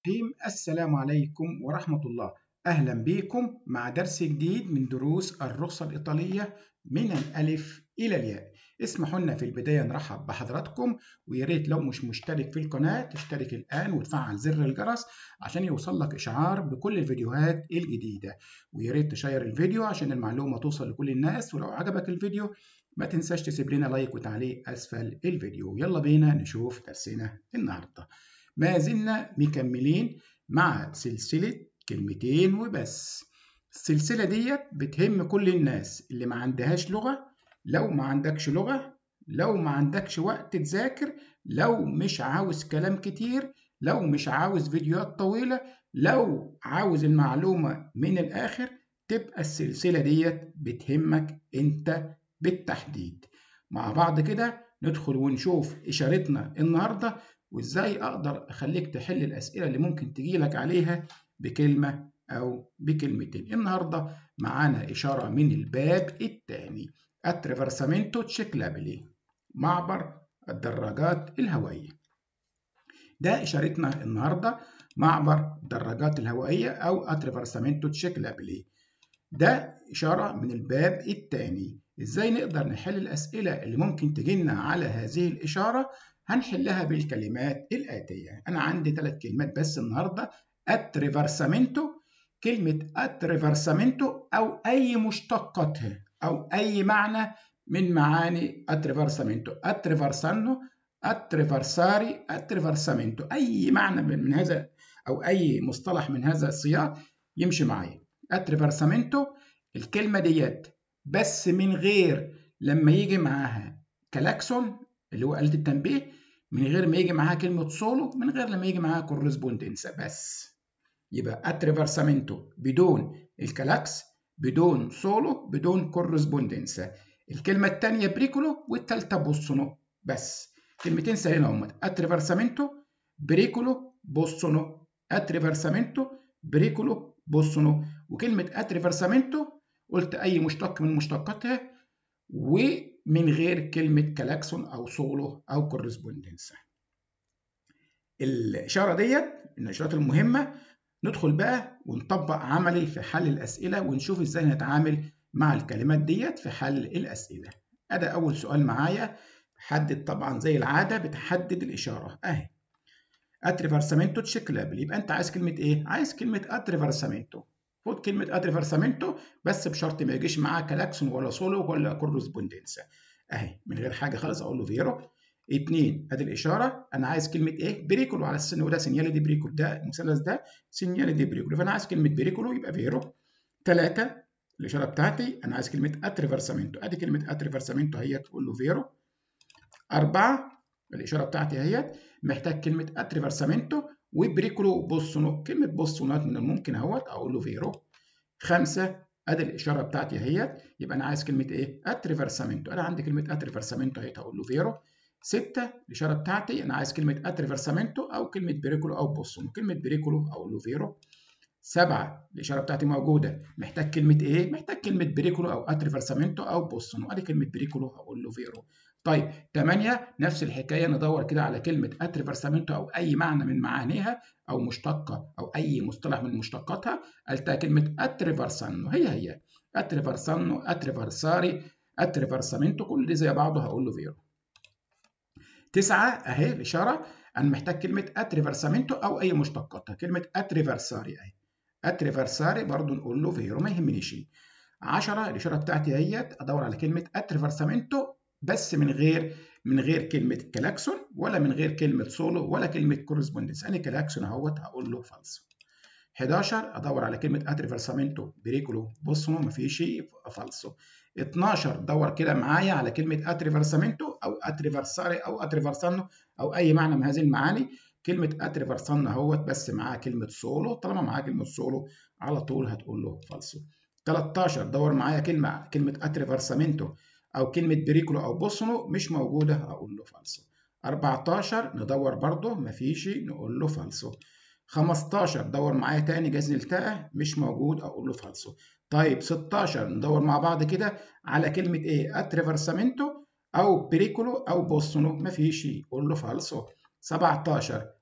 الرحيم السلام عليكم ورحمة الله أهلا بكم مع درس جديد من دروس الرخصة الإيطالية من الألف إلى الياء اسمحوا لنا في البداية نرحب بحضراتكم ويا ريت لو مش مشترك في القناة تشترك الآن وتفعل زر الجرس عشان يوصل لك إشعار بكل الفيديوهات الجديدة ويا ريت تشير الفيديو عشان المعلومة توصل لكل الناس ولو عجبك الفيديو ما تنساش تسيب لنا لايك وتعليق أسفل الفيديو يلا بينا نشوف درسنا النهارده ما زلنا مكملين مع سلسلة كلمتين وبس السلسلة ديت بتهم كل الناس اللي ما عندهاش لغة لو ما عندكش لغة لو ما عندكش وقت تذاكر لو مش عاوز كلام كتير لو مش عاوز فيديوهات طويلة لو عاوز المعلومة من الآخر تبقى السلسلة ديت بتهمك أنت بالتحديد مع بعض كده ندخل ونشوف إشارتنا النهاردة وإزاي أقدر أخليك تحل الأسئلة اللي ممكن تجيلك عليها بكلمة أو بكلمتين النهاردة معانا إشارة من الباب الثاني التريفرسامنتو تشيكلابلي معبر الدراجات الهوائية ده إشارتنا النهاردة معبر الدراجات الهوائية أو اتريفرسامنتو تشيكلابلي ده إشارة من الباب الثاني إزاي نقدر نحل الأسئلة اللي ممكن تجينا على هذه الإشارة هنحلها بالكلمات الآتية أنا عندي ثلاث كلمات بس النهاردة اتريفرسامنتو كلمة اتريفرسامنتو أو أي مشتقاتها أو أي معنى من معاني اتريفرسامنتو اتريفرسانو اتريفرساري اتريفرسامنتو أي معنى من هذا أو أي مصطلح من هذا السياق يمشي معايا اتريفرسامنتو الكلمة ديت بس من غير لما يجي معاها كلاكسون اللي هو آلة التنبيه من غير ما يجي معاها كلمة سولو من غير لما يجي معاها كورسبوندنس بس يبقى اتريفرسامنتو بدون الكلاكس بدون سولو بدون كورسبوندنس الكلمة الثانية بريكولو والثالثة بوسونو بس كلمتين سهلين هم اتريفرسامنتو بريكولو بوسونو اتريفرسامنتو بريكولو بوسونو وكلمة اتريفرسامنتو قلت أي مشتق من مشتقاتها ومن غير كلمة كلاكسون أو سولو أو كورسبوندنس الإشارة ديت من الإشارات المهمة ندخل بقى ونطبق عملي في حل الأسئلة ونشوف إزاي نتعامل مع الكلمات ديت في حل الأسئلة أدا أول سؤال معايا حدد طبعا زي العادة بتحدد الإشارة أهي اتريفرسامنتو تشيكلابل يبقى أنت عايز كلمة إيه؟ عايز كلمة اتريفرسامنتو خد كلمة اتريفرسامنتو بس بشرط ما يجيش معاه كلاكسون ولا سولو ولا كورسبوندنس اهي من غير حاجة خالص اقول له فيرو اتنين ادي الاشارة انا عايز كلمة ايه؟ بريكولو على السن وده سينيالي دي بريكولو ده المثلث ده سينيالي دي بريكولو فانا عايز كلمة بريكولو يبقى فيرو ثلاثة الاشارة بتاعتي انا عايز كلمة اتريفرسامنتو ادي كلمة اتريفرسامنتو اهي تقول له فيرو أربعة الإشارة بتاعتي اهيت محتاج كلمة اتريفرسامنتو وبريكولو بوسونو كلمة بوسونات من الممكن اهوت اقول له فيرو خمسة ادي الاشاره بتاعتي اهيت يبقى انا عايز كلمه ايه اتريفرسامنتو انا عندي كلمه اتريفرسامنتو اهي هقول له فيرو ستة الاشاره بتاعتي انا عايز كلمه اتريفرسامنتو او كلمه بريكولو او بوسونو كلمه بريكولو اقول له فيرو سبعة الإشارة بتاعتي موجودة محتاج كلمة إيه؟ محتاج كلمة بريكولو أو أتريفرسامنتو أو بوسونو أدي كلمة بريكولو هقول له فيرو طيب 8 نفس الحكايه ندور كده على كلمه اتريفرسامنتو او اي معنى من معانيها او مشتقه او اي مصطلح من مشتقاتها قلتها كلمه اتريفرسانو هي هي اتريفرسانو اتريفرساري اتريفرسامنتو كل دي زي بعضه هقول له فيرو تسعة اهي الاشاره انا محتاج كلمه اتريفرسامنتو او اي مشتقاتها كلمه اتريفرساري اهي اتريفرساري برضو نقول له فيرو ما يهمنيش 10 الاشاره بتاعتي اهيت ادور على كلمه اتريفرسامنتو بس من غير من غير كلمه كلاكسون ولا من غير كلمه سولو ولا كلمه كورسبوندنس انا كلاكسون اهوت هقول له فالسو 11 ادور على كلمه اتريفرسامنتو بريكولو بوسونو مفيش فالسو 12 دور كده معايا على كلمه اتريفرسامنتو او اتريفرساري او اتريفرسانو او اي معنى من هذه المعاني كلمه اتريفرسانو اهوت بس معاه كلمه سولو طالما معاه كلمه سولو على طول هتقول له فالسو 13 دور معايا كلمه كلمه اتريفرسامنتو او كلمه بريكولو او بوسونو مش موجوده اقول له فالسو 14 ندور برضه مفيش نقول له فالسو 15 دور معايا تاني جذر التاء مش موجود اقول له فالسو طيب 16 ندور مع بعض كده على كلمه ايه اتريفرسامنتو او بريكولو او بوسونو مفيش قول له فالسو 17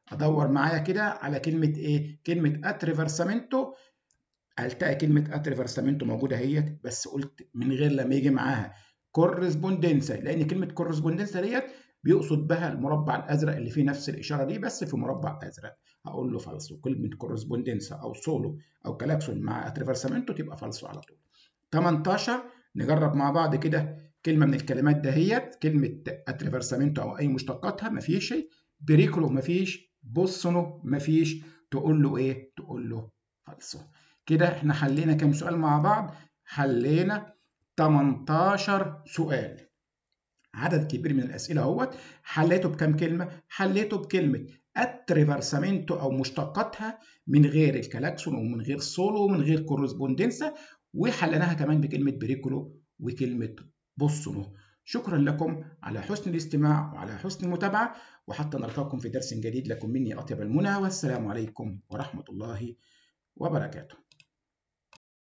ادور معايا كده على كلمه ايه كلمه اتريفرسامنتو هتلاقي كلمه اتريفرسامنتو موجوده اهيت بس قلت من غير لما يجي معاها كورسبوندنسا لان كلمه كورسبوندنسا ديت بيقصد بها المربع الازرق اللي فيه نفس الاشاره دي بس في مربع ازرق هقول له فالسو كلمه كورسبوندنسا او سولو او كلاكسون مع اتريفرسامنتو تبقى فالسو على طول 18 نجرب مع بعض كده كلمه من الكلمات دهيت كلمه اتريفرسامنتو او اي مشتقاتها مفيش بريكولو مفيش بوسونو مفيش تقول له ايه تقول له فالسو كده احنا حلينا كام سؤال مع بعض حلينا 18 سؤال عدد كبير من الاسئله اهوت حليته بكام كلمه حليته بكلمه التريفرسامنتو او مشتقاتها من غير الكلاكسون ومن غير سولو ومن غير كورسبوندنسا وحليناها كمان بكلمه بريكولو وكلمه بوسونو شكرا لكم على حسن الاستماع وعلى حسن المتابعه وحتى نلقاكم في درس جديد لكم مني اطيب المنى والسلام عليكم ورحمه الله وبركاته